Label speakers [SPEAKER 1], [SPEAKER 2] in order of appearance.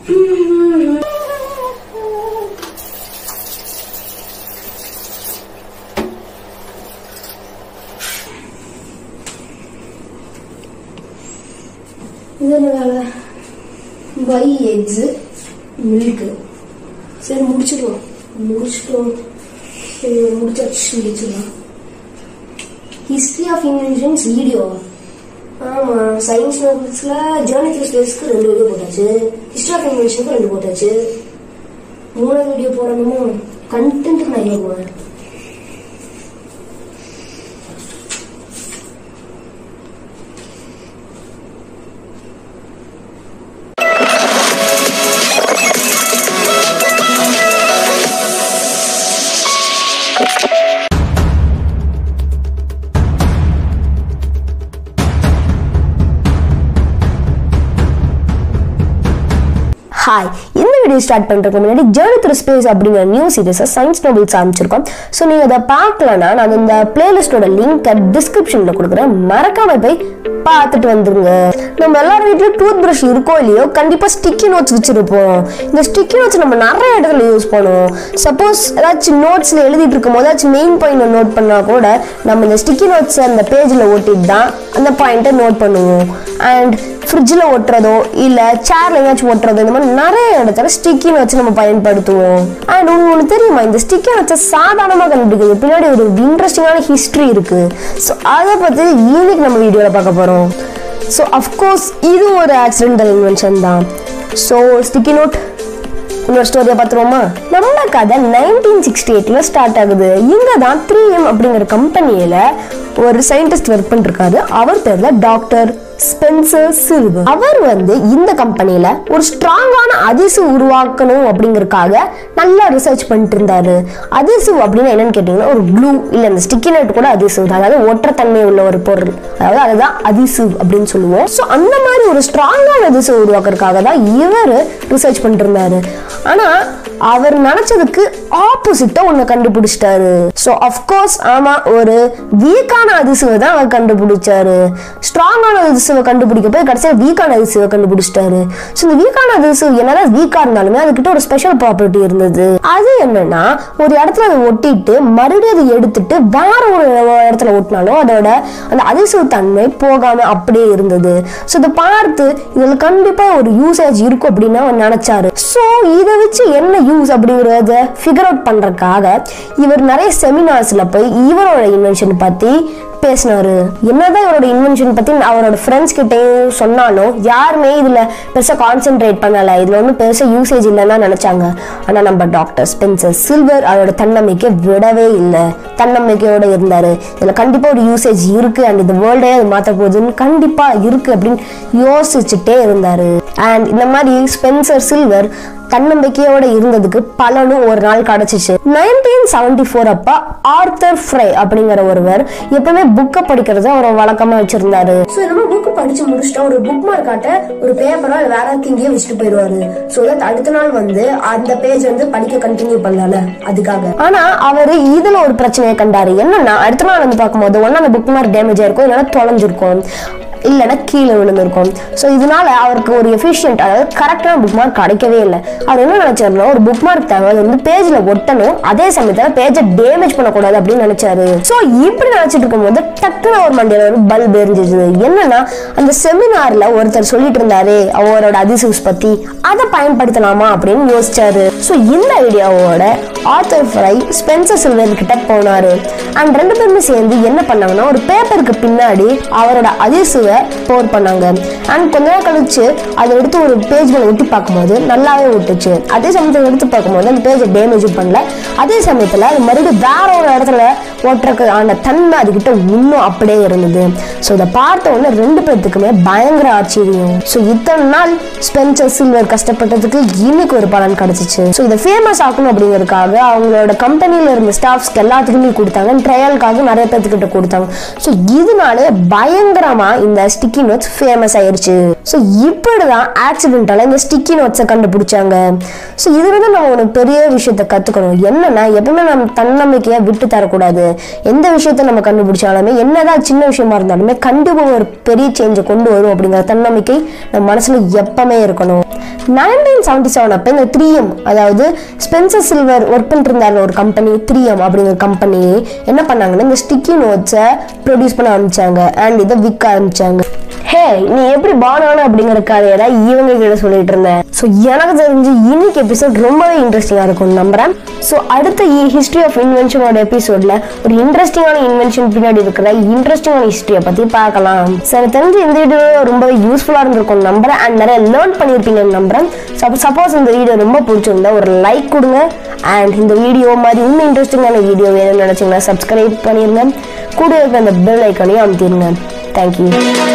[SPEAKER 1] இது என்ன வேலை பை எக்ஸு மில்க்கு சரி முடிச்சிடுவோம் முடிச்சிட்டோம் சரி முடிச்சாச்சு முடிச்சிடலாம் ஹிஸ்ட்ரி ஆஃப் இன்வென்ஷன்ஸ் வீடியோ ஆமாம் சயின்ஸ் நோபல்ஸில் ஜேர்னி த்ரூ ஸ்பேஸ்க்கு ரெண்டு வீடியோ போட்டாச்சு ஹிஸ்ட்ரி ஆஃப் இன்வென்ஷனுக்கு ரெண்டு போட்டாச்சு மூணாவது வீடியோ போடணுமோ கண்டென்ட்டுக்கு நான் எங்கே போவேன் ஹாய் இந்த வீடியோ ஸ்டார்ட் பண்ணுறதுக்கு முன்னாடி ஜேர்னி த்ரூ ஸ்பேஸ் அப்படிங்கிற நியூ சீரிஸை சயின்ஸ் நோபல்ஸ் ஆரம்பிச்சிருக்கோம் ஸோ நீங்கள் அதை பார்க்கலன்னா நான் இந்த பிளேலிஸ்டோட லிங்க் டிஸ்கிரிப்ஷனில் கொடுக்குறேன் மறக்காம போய் பார்த்துட்டு வந்துருங்க நம்ம எல்லார் வீட்லயும் டூத் பிரஷ் இருக்கோ இல்லையோ கண்டிப்பாக ஸ்டிக்கி நோட்ஸ் வச்சிருப்போம் இந்த ஸ்டிக்கி நோட்ஸ் நம்ம நிறைய இடத்துல யூஸ் பண்ணுவோம் சப்போஸ் ஏதாச்சும் நோட்ஸில் எழுதிட்டு இருக்கும் போது ஏதாச்சும் மெயின் பாயிண்ட் நோட் பண்ணால் கூட நம்ம இந்த ஸ்டிக்கி நோட்ஸ் அந்த பேஜில் ஒட்டிட்டு தான் அந்த பாயிண்ட்டை நோட் பண்ணுவோம் அண்ட் ஃப்ரிட்ஜில் ஒட்டுறதோ இல்லை சேர்ல எங்கேயாச்சும் ஒட்டுறதோ இந்த மாதிரி நிறைய இடத்துல ஸ்டிக்கி வச்சு நம்ம பயன்படுத்துவோம் அண்ட் உங்களுக்கு தெரியுமா இந்த ஸ்டிக்கி வச்ச சாதாரணமாக கண்டுபிடிக்கிறது பின்னாடி ஒரு இன்ட்ரெஸ்டிங்கான ஹிஸ்ட்ரி இருக்கு ஸோ அதை பற்றி இன்னைக்கு நம்ம வீடியோவில் பார்க்க போகிறோம் ஸோ அஃப்கோர்ஸ் இது ஒரு ஆக்சிடென்டல் இன்வென்ஷன் தான் ஸோ ஸ்டிக்கி நோட் இன்னொரு ஸ்டோரியை பார்த்துருவோமா நம்ம கதை நைன்டீன் சிக்ஸ்டி எயிட்ல ஸ்டார்ட் ஆகுது இங்க தான் த்ரீ எம் அப்படிங்கிற கம்பெனியில ஒரு சயின்டிஸ்ட் ஒர்க் பண்ணிருக்காரு அவர் பேர்ல டாக்டர் ஸ்பென்சர் சில்வர் அவர் வந்து இந்த கம்பெனியில ஒரு ஸ்ட்ராங்கான அதிசு உருவாக்கணும் அப்படிங்கறதுக்காக நல்லா ரிசர்ச் பண்ணிட்டு இருந்தாரு அதிசு அப்படின்னு என்னன்னு கேட்டீங்கன்னா ஒரு க்ளூ இல்ல இந்த ஸ்டிக்கி நட் கூட அதிசு தான் அதாவது ஒற்றத்தன்மை உள்ள ஒரு பொருள் அதாவது அதுதான் அதிசு அப்படின்னு சொல்லுவோம் ஸோ அந்த மாதிரி ஒரு ஸ்ட்ராங்கான அதிசு உருவாக்குறதுக்காக தான் இவர் ரிசர்ச் பண்ணிட்டு இருந்தாரு ஆனா அவர் நினைச்சதுக்கு ஆப்போசிட்டா ஒண்ணு கண்டுபிடிச்சிட்டாரு ஸோ அஃப்கோர்ஸ் ஆமா ஒரு வீக்கான அதிசுவை தான் அவர் கண்டுபிடிச்சாரு ஸ்ட்ராங்கான அதிசுவை கண்டுபிடிக்க போய் கடைசியில் வீக்கான அதிசுவை கண்டுபிடிச்சிட்டாரு ஸோ இந்த வீக்கான அதிசு என்னதான் வீக்கா இருந்தாலுமே அதுக்கிட்ட ஒரு ஸ்பெஷல் ப்ராப்பர்ட்டி இருந்தது அது என்னன்னா ஒரு இடத்துல அதை ஒட்டிட்டு மறுபடியும் அதை எடுத்துட்டு வேற ஒரு இடத்துல ஒட்டினாலும் அதோட அந்த அதிசு தன்மை போகாம அப்படியே இருந்தது ஸோ இதை பார்த்து இதுல கண்டிப்பா ஒரு யூசேஜ் இருக்கும் அப்படின்னு அவர் நினைச்சாரு ஸோ இதை வச்சு என்ன யூஸ் அப்படிங்கறத ஃபிகர் அவுட் பண்றதுக்காக இவர் நிறைய செமினார்ஸ்ல போய் இவரோட இன்வென்ஷன் பத்தி பேசினாரு என்னதான் இவரோட இன்வென்ஷன் பத்தி அவரோட ஃப்ரெண்ட்ஸ் கிட்டயும் சொன்னாலும் யாருமே இதுல பெருசா கான்சென்ட்ரேட் பண்ணல இதுல ஒன்றும் பெருசா யூசேஜ் இல்லைன்னா நினைச்சாங்க ஆனா நம்ம டாக்டர் ஸ்பென்சர் சில்வர் அவரோட தன்னம்பிக்கை விடவே இல்லை தன்னம்பிக்கையோட இருந்தாரு இதுல கண்டிப்பா ஒரு யூசேஜ் இருக்கு அண்ட் இந்த வேர்ல்டே அது மாத்த போகுதுன்னு கண்டிப்பா இருக்கு அப்படின்னு யோசிச்சுட்டே இருந்தாரு அண்ட் இந்த மாதிரி ஸ்பென்சர் சில்வர் தன்னம்பிக்கையோட இருந்ததுக்கு பலனும் ஒரு நாள் கிடைச்சிச்சு நைன்டீன் செவன்டி ஃபோர் அப்ப ஆர்த்தர் ஃப்ரை அப்படிங்கிற ஒருவர் எப்பவுமே புக்கை படிக்கிறது அவர் வழக்கமா வச்சிருந்தாரு ஸோ நம்ம புக் படிச்சு முடிச்சுட்டா ஒரு புக் மார்க் காட்ட ஒரு பேப்பரோ வேற திங்கியே வச்சுட்டு போயிடுவாரு ஸோ தட் அடுத்த நாள் வந்து அந்த பேஜ் வந்து படிக்க கண்டினியூ பண்ணல அதுக்காக ஆனா அவரு இதுல ஒரு பிரச்சனையை கண்டாரு என்னன்னா அடுத்த நாள் வந்து பார்க்கும்போது ஒன்னு அந்த புக் மார்க் டேமேஜ் ஆயிருக்கும் இல்லைன்னா தொலைஞ்சிருக்கும் இல்லைன்னா கீழே விழுந்திருக்கும் ஸோ இதனால அவருக்கு ஒரு எஃபிஷியன்ட் அதாவது கரெக்டான புக் மார்க் கிடைக்கவே இல்லை அவர் என்ன நினைச்சாருன்னா ஒரு புக் மார்க் தேவை அது வந்து பேஜ்ல ஒட்டணும் அதே சமயத்தில் பேஜை டேமேஜ் பண்ணக்கூடாது அப்படின்னு நினைச்சாரு ஸோ இப்படி நினைச்சிட்டு இருக்கும்போது டக்குனு ஒரு மண்டியில் ஒரு பல்ப் எரிஞ்சிச்சு என்னன்னா அந்த செமினார்ல ஒருத்தர் சொல்லிட்டு இருந்தாரு அவரோட அதிசூஸ் பத்தி அதை பயன்படுத்தலாமா அப்படின்னு யோசிச்சாரு ஸோ இந்த ஐடியாவோட ஆத்தர் ஃப்ரை ஸ்பென்சர் சில்வர் கிட்ட போனாரு அண்ட் ரெண்டு பேருமே சேர்ந்து என்ன பண்ணாங்கன்னா ஒரு பேப்பருக்கு பின்னாடி அவரோட அதிசுவை போர் பண்ணாங்க அண்ட் கொஞ்ச நேரம் கழிச்சு அதை எடுத்து ஒரு பேஜ் மேல ஒட்டி பார்க்கும்போது நல்லாவே ஒட்டுச்சு அதே சமயத்தில் எடுத்து பார்க்கும்போது அந்த பேஜை டேமேஜ் பண்ணல அதே சமயத்தில் அது மறுபடியும் வேற ஒரு இடத்துல ஒட்டுறக்கு ஆன தன்மை அதுகிட்ட இன்னும் அப்படியே இருந்தது ஸோ இதை பார்த்த உடனே ரெண்டு பேர்த்துக்குமே பயங்கர ஆச்சரியம் ஸோ இத்தனை நாள் ஸ்பென்சர் சில்வர் கஷ்டப்பட்டதுக்கு இன்னைக்கு ஒரு பலன் கிடைச்சிச்சு ஸோ இதை ஃபேமஸ் ஆக்கணும் அப்படிங்கறதுக்காக அவங்களோட கம்பெனியில் இருந்த ஸ்டாஃப்ஸ்க்கு எல்லாத்துக்குமே கொடுத்தாங்க ட்ரையலுக்காக நிறைய பேர்த்துக்கிட்ட கொடுத்தாங்க ஸோ இதனாலே பயங்கரமா இந்த ஸ்டிக்கி நோட்ஸ் ஃபேமஸ் ஆயிருச்சு ஸோ இப்படிதான் ஆக்சிடென்டால இந்த ஸ்டிக்கி நோட்ஸை கண்டுபிடிச்சாங்க ஸோ இது வந்து நம்ம ஒரு பெரிய விஷயத்த கத்துக்கணும் என்னன்னா எப்பவுமே நம்ம தன்னம்பிக்கையை விட்டு தரக்கூடாது எந்த விஷயத்த நம்ம கண்டுபிடிச்சாலுமே என்னதான் சின்ன விஷயமா இருந்தாலுமே கண்டிப்பாக ஒரு பெரிய சேஞ்சை கொண்டு வரும் அப்படிங்கிற தன்னம்பிக்கை நம்ம மனசுல எப்பவுமே இருக்கணும் நைன்டீன் செவன்டி செவன் அப்போ இந்த த்ரீ எம் அதாவது ஸ்பென்சர் சில்வர் ஒர்க் பண்ணிட்டு இருந்தாரு ஒரு கம்பெனி த்ரீ எம் அப்படிங்கிற கம்பெனி என்ன பண்ணாங்கன்னா இந்த ஸ்டிக்கி நோட்ஸை ப்ரொடியூஸ் பண்ண ஆரம்பிச்சாங்க அண்ட் இதை விற்க ஆரம்பிச்சாங்க ஹே நீ எப்படி பானான அப்படிங்கிற கதையை தான் இவங்க கிட்ட சொல்லிட்டு இருந்தேன் ஸோ எனக்கு தெரிஞ்சு இன்னைக்கு எபிசோட் ரொம்பவே இன்ட்ரெஸ்டிங்காக இருக்கும்னு நம்புறேன் ஸோ அடுத்த ஹிஸ்ட்ரி ஆஃப் இன்வென்ஷனோட எபிசோட்ல ஒரு இன்ட்ரெஸ்டிங்கான இன்வென்ஷன் பின்னாடி இருக்கிற இன்ட்ரெஸ்டிங்கான ஹிஸ்ட்ரியை பற்றி பார்க்கலாம் சார் தெரிஞ்சு இந்த வீடியோ ரொம்பவே யூஸ்ஃபுல்லாக இருந்திருக்கும் நம்புறேன் அண்ட் நிறைய லேர்ன் பண்ணியிருப்பீங்கன்னு நம்புறேன் சப்போஸ் இந்த வீடியோ ரொம்ப பிடிச்சிருந்தா ஒரு லைக் கொடுங்க அண்ட் இந்த வீடியோ மாதிரி இன்னும் இன்ட்ரெஸ்டிங்கான வீடியோ வேணும்னு நினச்சிங்கன்னா சப்ஸ்கிரைப் பண்ணிருங்க கூட இருக்கிற அந்த பெல் ஐக்கானையும் அமுத்திடுங்க தேங்க்யூ